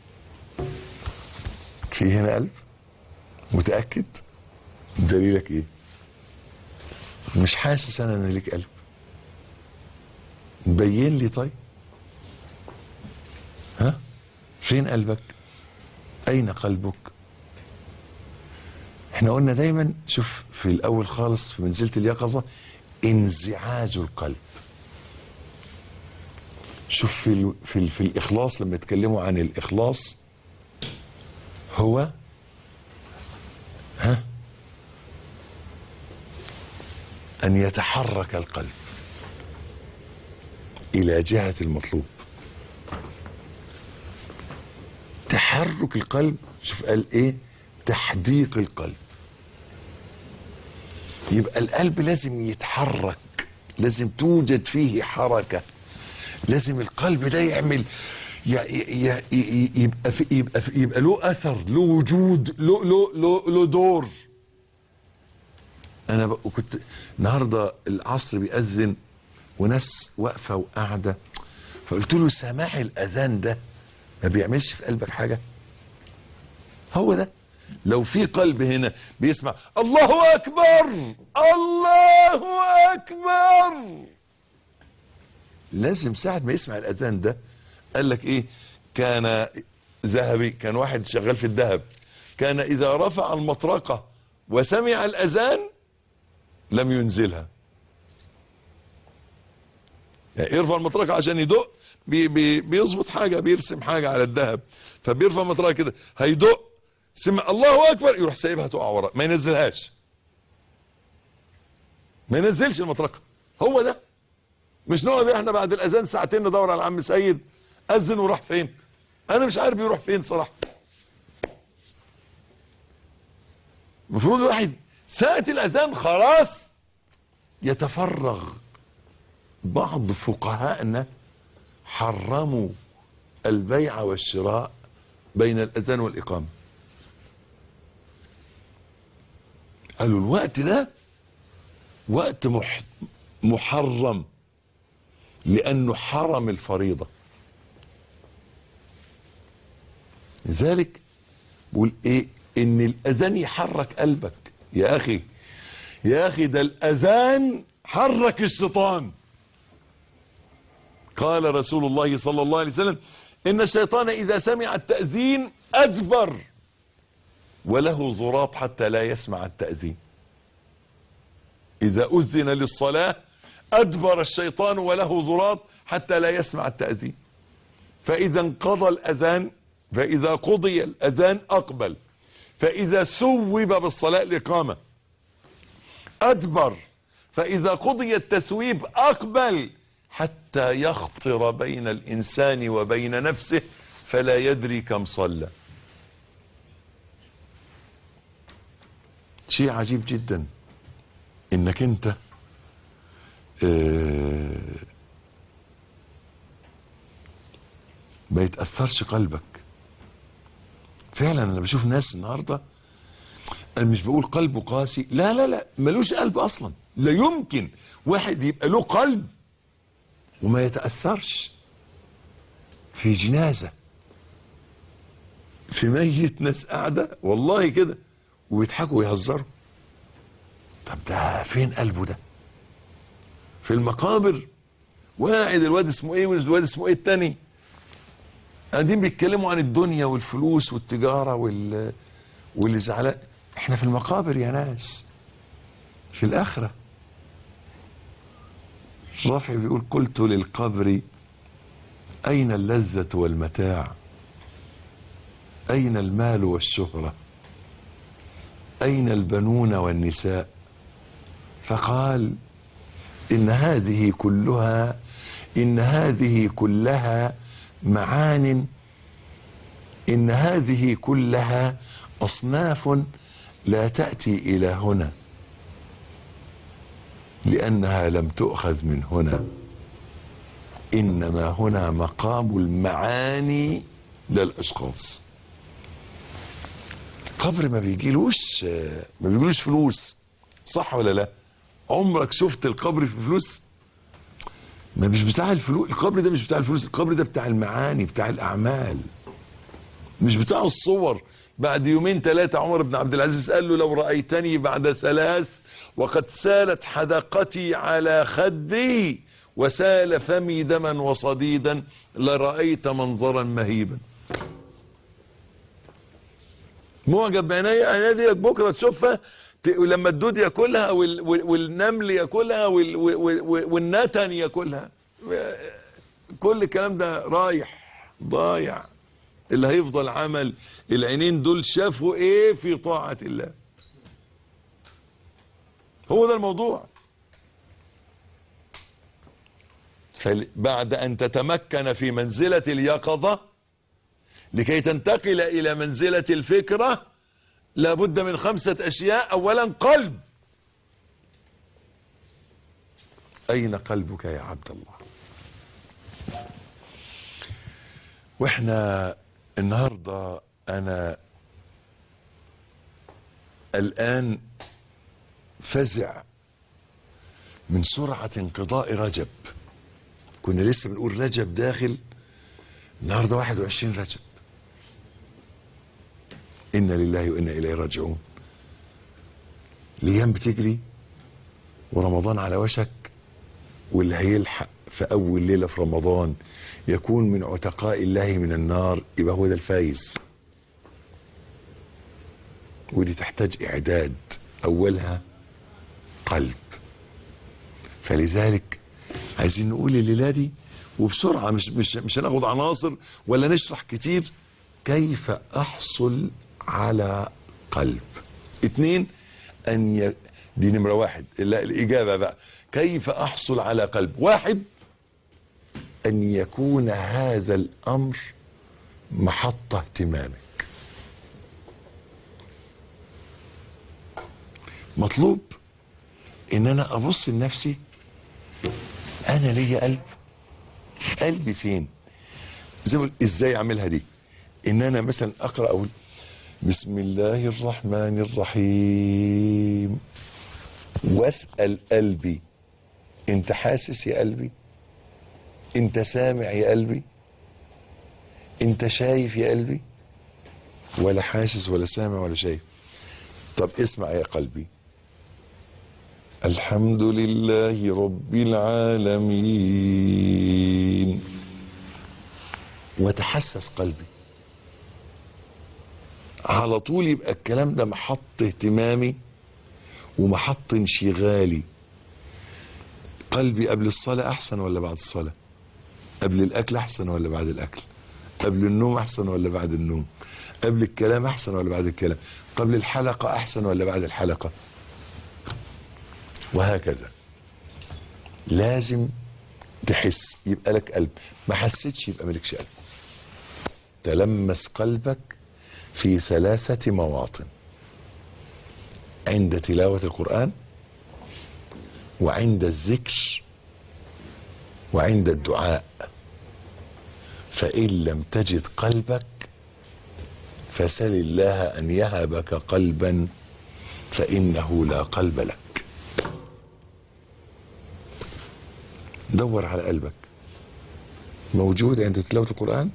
في هنا قلب متأكد دليلك ايه مش حاسس انا ان ليك قلب بين لي طيب ها فين قلبك اين قلبك احنا قلنا دايما شوف في الاول خالص في منزلة اليقظة انزعاج القلب شوف في ال في, ال في الاخلاص لما يتكلموا عن الاخلاص هو ها ان يتحرك القلب الى جهة المطلوب تحرك القلب شوف قال ايه تحديق القلب يبقى القلب لازم يتحرك لازم توجد فيه حركة لازم القلب ده يعمل ي- ي- ي- يبقى في يبقى في يبقى له اثر له وجود له له له, له دور انا ب- كنت النهارده العصر بيأذن وناس واقفه وقاعده فقلت له سماع الاذان ده ما بيعملش في قلبك حاجه هو ده لو في قلب هنا بيسمع الله اكبر الله اكبر لازم ساعة ما يسمع الاذان ده قال لك ايه كان ذهبي كان واحد شغال في الذهب كان اذا رفع المطرقة وسمع الاذان لم ينزلها يعني يرفع المطرقة عشان يدق بي بي بيظبط حاجة بيرسم حاجة على الذهب فبيرفع المطرقة كده هيدق سمع الله اكبر يروح سايبها تقع ورا ما ينزلهاش ما ينزلش المطرقة هو ده مش نقعد احنا بعد الاذان ساعتين ندور على عم سيد اذن وراح فين انا مش عارف يروح فين صراحة المفروض الواحد ساعة الاذان خلاص يتفرغ بعض فقهائنا حرموا البيع والشراء بين الاذان والاقامه قالوا الوقت ده وقت مح محرم لانه حرم الفريضه لذلك بقول ايه ان الاذان يحرك قلبك يا اخي يا اخي ده الاذان حرك الشيطان قال رسول الله صلى الله عليه وسلم ان الشيطان اذا سمع التأذين ادبر وله زراط حتى لا يسمع التأذين اذا اذن للصلاة ادبر الشيطان وله زراط حتى لا يسمع التأذين فاذا انقضى الاذان فاذا قضي الاذان اقبل فاذا سوب بالصلاة الاقامة ادبر فاذا قضي التسويب اقبل حتى يخطر بين الانسان وبين نفسه فلا يدري كم صلى شيء عجيب جدا انك انت آه، ما يتأثرش قلبك فعلا انا بشوف ناس النهارده انا مش بقول قلبه قاسي لا لا لا ملوش قلب اصلا لا يمكن واحد يبقى له قلب وما يتاثرش في جنازه في ميت ناس قاعده والله كده ويضحكوا ويهزروا طب ده فين قلبه ده في المقابر واحد الواد اسمه ايه والواد اسمه ايه التاني قاعدين بيتكلموا عن الدنيا والفلوس والتجاره وال واللي زعلان احنا في المقابر يا ناس في الاخره رافع بيقول قلت للقبر اين اللذه والمتاع اين المال والشهره اين البنون والنساء فقال ان هذه كلها ان هذه كلها معان ان هذه كلها اصناف لا تاتي الى هنا لانها لم تؤخذ من هنا انما هنا مقام المعاني لا الاشخاص قبر ما بيجيلوش ما بيجيلوش فلوس صح ولا لا عمرك شفت القبر في فلوس ما مش بتاع الفلوس القبر ده مش بتاع الفلوس القبر ده بتاع المعاني بتاع الاعمال مش بتاع الصور بعد يومين ثلاثة عمر بن عبد العزيز قال له لو رأيتني بعد ثلاث وقد سالت حدقتي على خدي وسال فمي دما وصديدا لرأيت منظرا مهيبا معجب بعينيا عينيا دي بكره تشوفها ت- لما الدود ياكلها وال- وال- والنمل ياكلها وال- وال- وال- والنتن ياكلها كل الكلام ده رايح ضايع اللي هيفضل عمل العينين دول شافوا ايه في طاعة الله هو ده الموضوع فبعد ان تتمكن في منزلة اليقظة لكي تنتقل الى منزلة الفكرة لابد من خمسة اشياء اولا قلب اين قلبك يا عبد الله واحنا النهاردة انا الان فزع من سرعة انقضاء رجب كنا لسه بنقول رجب داخل النهارده 21 رجب انا لله وانا اليه راجعون الايام بتجري ورمضان على وشك واللي هيلحق في اول ليله في رمضان يكون من عتقاء الله من النار يبقى هو ده الفايز ودي تحتاج اعداد اولها قلب فلذلك عايزين نقول الليله دي وبسرعه مش مش مش هناخد عناصر ولا نشرح كتير كيف احصل على قلب اتنين ان ي... دي نمره واحد لا الاجابه بقى كيف احصل على قلب واحد ان يكون هذا الامر محط اهتمامك مطلوب ان انا ابص لنفسي انا ليا قلب قلبي فين زي ما قلت ازاي اعملها دي ان انا مثلا اقرا اقول بسم الله الرحمن الرحيم واسال قلبي انت حاسس يا قلبي انت سامع يا قلبي انت شايف يا قلبي ولا حاسس ولا سامع ولا شايف طب اسمع يا قلبي الحمد لله رب العالمين وتحسس قلبي على طول يبقى الكلام ده محط اهتمامي ومحط انشغالي قلبي قبل الصلاة احسن ولا بعد الصلاة قبل الاكل احسن ولا بعد الاكل قبل النوم احسن ولا بعد النوم قبل الكلام احسن ولا بعد الكلام قبل الحلقة احسن ولا بعد الحلقة وهكذا لازم تحس يبقى لك قلب ما حسيتش يبقى مالكش قلب تلمس قلبك في ثلاثة مواطن عند تلاوة القرآن وعند الذكر وعند الدعاء فإن لم تجد قلبك فسل الله ان يهبك قلبا فانه لا قلب لك دور على قلبك موجود عند تلاوة القرآن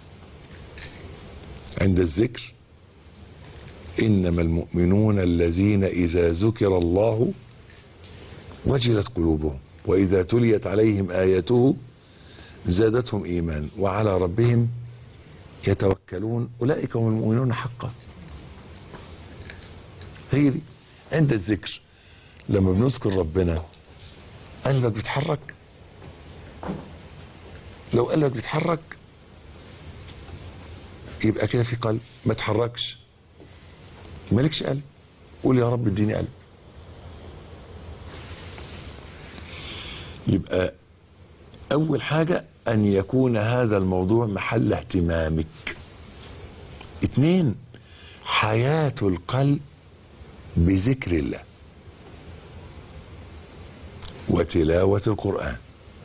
عند الذكر إنما المؤمنون الذين إذا ذكر الله وجلت قلوبهم وإذا تليت عليهم آياته زادتهم إيمان وعلى ربهم يتوكلون أولئك هم المؤمنون حقا هي دي عند الذكر لما بنذكر ربنا قلبك بيتحرك لو قلبك بيتحرك يبقى كده في قلب ما تحركش مالكش قلب قول يا رب اديني قلب يبقى اول حاجة ان يكون هذا الموضوع محل اهتمامك اتنين حياة القلب بذكر الله وتلاوة القرآن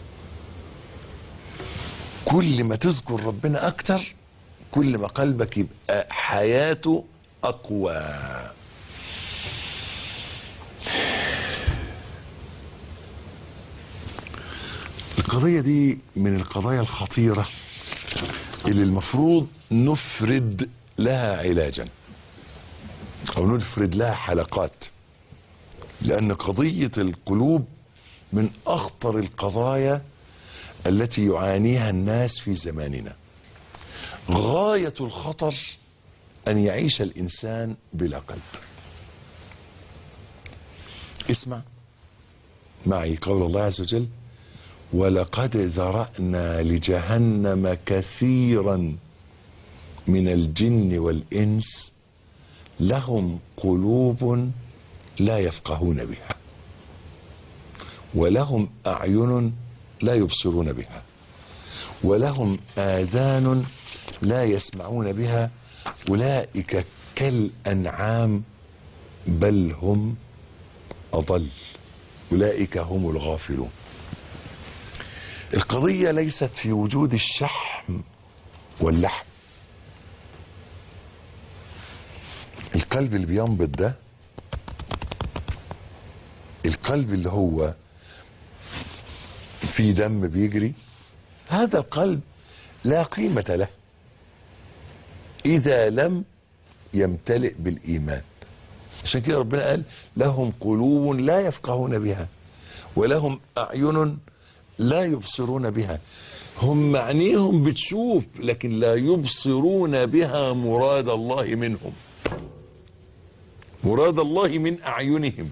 كل ما تذكر ربنا اكتر كل ما قلبك يبقى حياته اقوى القضية دي من القضايا الخطيرة اللي المفروض نفرد لها علاجا او نفرد لها حلقات لان قضية القلوب من اخطر القضايا التي يعانيها الناس في زماننا غاية الخطر ان يعيش الانسان بلا قلب اسمع معي قول الله عز وجل ولقد ذرأنا لجهنم كثيرا من الجن والإنس لهم قلوب لا يفقهون بها ولهم أعين لا يبصرون بها ولهم آذان لا يسمعون بها أولئك كالأنعام بل هم أضل أولئك هم الغافلون القضية ليست في وجود الشحم واللحم القلب اللي بينبض ده القلب اللي هو في دم بيجري هذا القلب لا قيمة له إذا لم يمتلئ بالإيمان عشان كده ربنا قال لهم قلوب لا يفقهون بها ولهم أعين لا يبصرون بها هم معنيهم بتشوف لكن لا يبصرون بها مراد الله منهم مراد الله من أعينهم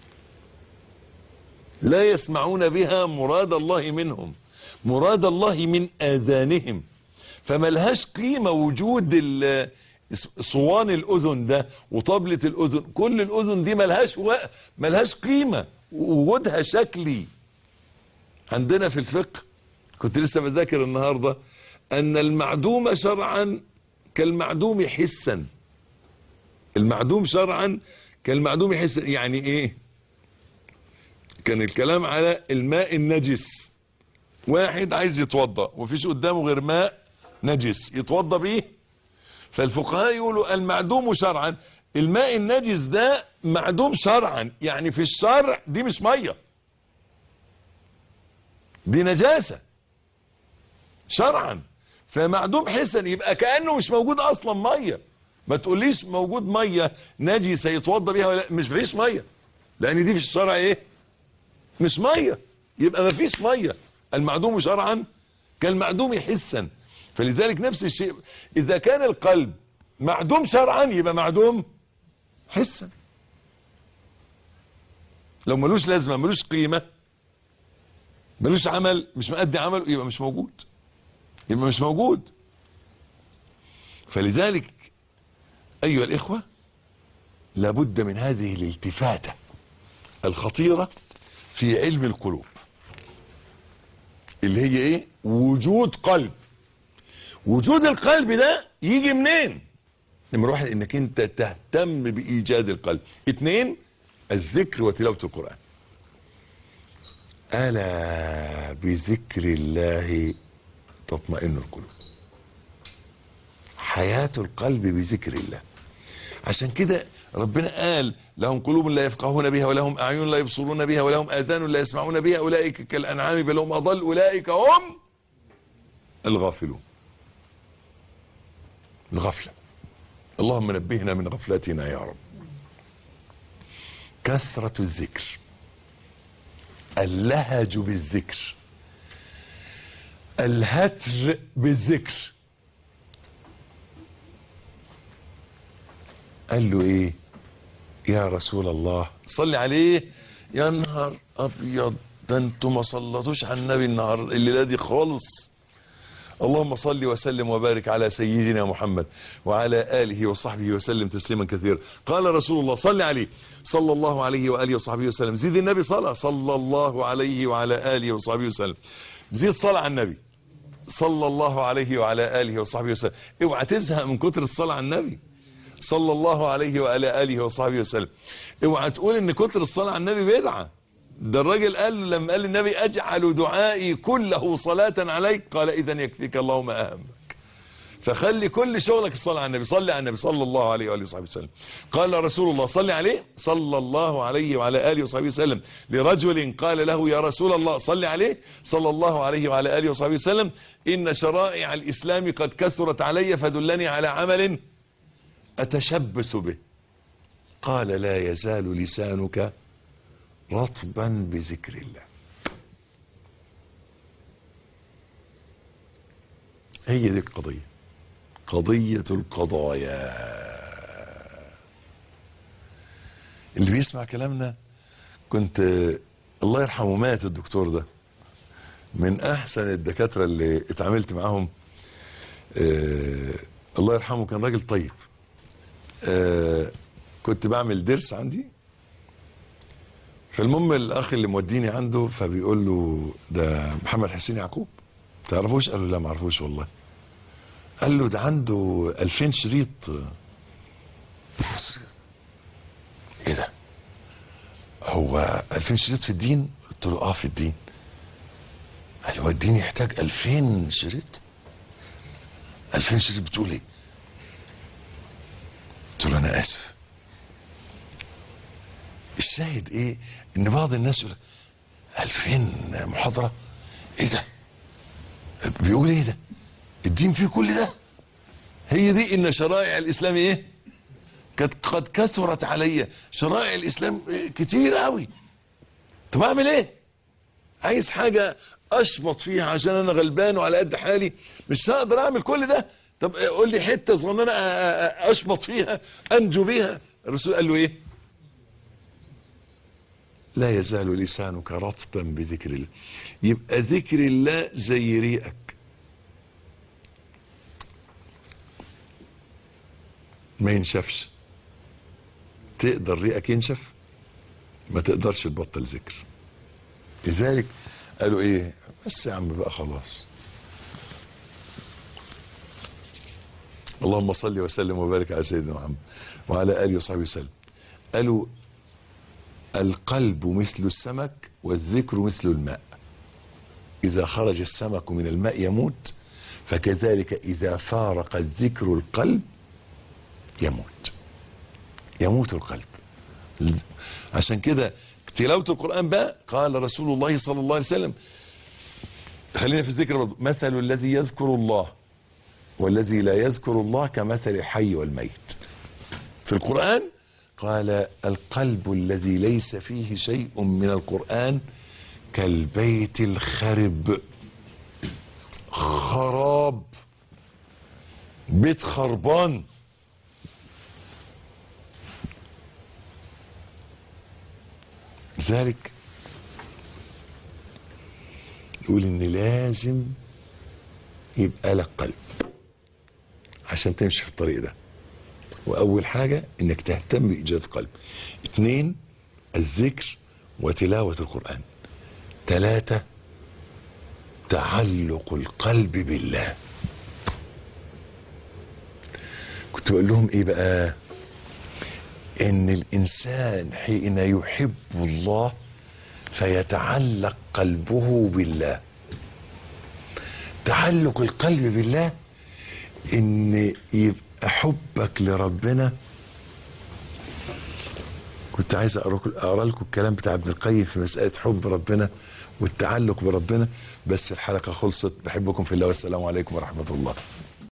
لا يسمعون بها مراد الله منهم مراد الله من آذانهم فملهاش قيمة وجود ال- صوان الأذن ده وطبلة الأذن كل الأذن دي ملهاش و... ملهاش قيمة وجودها شكلي عندنا في الفقه كنت لسه بذاكر النهاردة أن المعدوم شرعا كالمعدوم حسا المعدوم شرعا كالمعدوم حسا يعني ايه كان الكلام على الماء النجس واحد عايز يتوضا ومفيش قدامه غير ماء نجس يتوضا بيه فالفقهاء يقولوا المعدوم شرعا الماء النجس ده معدوم شرعا يعني في الشرع دي مش ميه دي نجاسه شرعا فمعدوم حسن يبقى كانه مش موجود اصلا ميه ما تقوليش موجود ميه نجسه يتوضا بيها ولا مش فيش ميه لان دي في الشرع ايه مش ميه يبقى ما فيش ميه المعدوم شرعا كالمعدوم حسا فلذلك نفس الشيء اذا كان القلب معدوم شرعا يبقى معدوم حسا لو ملوش لازمه ملوش قيمه ملوش عمل مش مأدي عمله يبقى مش موجود يبقى مش موجود فلذلك ايها الاخوه لابد من هذه الالتفاته الخطيره في علم القلوب اللي هي ايه وجود قلب وجود القلب ده يجي منين نمرة واحد انك انت تهتم بايجاد القلب اتنين الذكر وتلاوة القرآن الا بذكر الله تطمئن القلوب حياة القلب بذكر الله عشان كده ربنا قال لهم قلوب لا يفقهون بها ولهم أعين لا يبصرون بها ولهم آذان لا يسمعون بها أولئك كالأنعام بل هم أضل أولئك هم الغافلون الغفلة اللهم نبهنا من غفلتنا يا رب كثرة الذكر اللهج بالذكر الهتر بالذكر قال له ايه يا رسول الله صلي عليه يا نهار ابيض ده انتوا ما صلتوش على النبي النهار الليله دي خالص اللهم صل وسلم وبارك على سيدنا محمد وعلى اله وصحبه وسلم تسليما كثيرا قال رسول الله صل عليه صلى الله عليه واله وصحبه وسلم زيد النبي صلاه صلى الله عليه وعلى اله وصحبه وسلم زيد صلاه على النبي صلى الله عليه وعلى اله وصحبه وسلم اوعى تزهق من كتر الصلاه على النبي صلى الله عليه وعلى اله وصحبه وسلم اوعى تقول ان كتر الصلاه على النبي بدعه ده الراجل قال لما قال النبي اجعل دعائي كله صلاة عليك قال اذا يكفيك اللهم اهمك فخلي كل شغلك الصلاة على النبي صلي على النبي صلى الله عليه وآله وصحبه وسلم قال رسول الله صلي عليه صلى الله عليه وعلى آله وصحبه وسلم لرجل قال له يا رسول الله صلي عليه صلى الله عليه وعلى آله وصحبه وسلم إن شرائع الإسلام قد كثرت علي فدلني على عمل أتشبث به قال لا يزال لسانك رطبا بذكر الله هي دي القضية قضية القضايا اللي بيسمع كلامنا كنت الله يرحمه مات الدكتور ده من احسن الدكاترة اللي اتعاملت معاهم آه الله يرحمه كان راجل طيب آه كنت بعمل درس عندي فالمهم الاخ اللي موديني عنده فبيقول له ده محمد حسين يعقوب تعرفوش قال له لا ما اعرفوش والله قال له ده عنده 2000 شريط ايه ده هو 2000 شريط في الدين قلت له اه في الدين قال له الدين يحتاج 2000 شريط 2000 شريط بتقول ايه قلت له انا اسف الشاهد ايه ان بعض الناس يقول 2000 محاضرة ايه ده بيقول ايه ده الدين فيه كل ده هي دي ان شرائع الاسلام ايه قد قد كثرت عليا شرائع الاسلام كتير قوي طب اعمل ايه عايز حاجة اشبط فيها عشان انا غلبان وعلى قد حالي مش هقدر اعمل كل ده طب قول لي حتة صغننة اشبط فيها انجو بيها الرسول قال له ايه لا يزال لسانك رطبا بذكر الله يبقى ذكر الله زي ريقك ما ينشفش تقدر ريقك ينشف ما تقدرش تبطل ذكر لذلك قالوا ايه بس يا عم بقى خلاص اللهم صل وسلم وبارك على سيدنا محمد وعلى اله وصحبه وسلم قالوا القلب مثل السمك والذكر مثل الماء إذا خرج السمك من الماء يموت فكذلك إذا فارق الذكر القلب يموت يموت القلب عشان كده تلاوة القرآن بقى قال رسول الله صلى الله عليه وسلم خلينا في الذكر برضه مثل الذي يذكر الله والذي لا يذكر الله كمثل الحي والميت في القرآن قال القلب الذي ليس فيه شيء من القرآن كالبيت الخرب خراب بيت خربان لذلك يقول ان لازم يبقى لك قلب عشان تمشي في الطريق ده واول حاجة انك تهتم بايجاد قلب اتنين الذكر وتلاوة القرآن تلاتة تعلق القلب بالله كنت بقول لهم ايه بقى ان الانسان حين يحب الله فيتعلق قلبه بالله تعلق القلب بالله ان يبقى حبك لربنا كنت عايز اقرا اقرا لكم الكلام بتاع ابن القيم في مساله حب ربنا والتعلق بربنا بس الحلقه خلصت بحبكم في الله والسلام عليكم ورحمه الله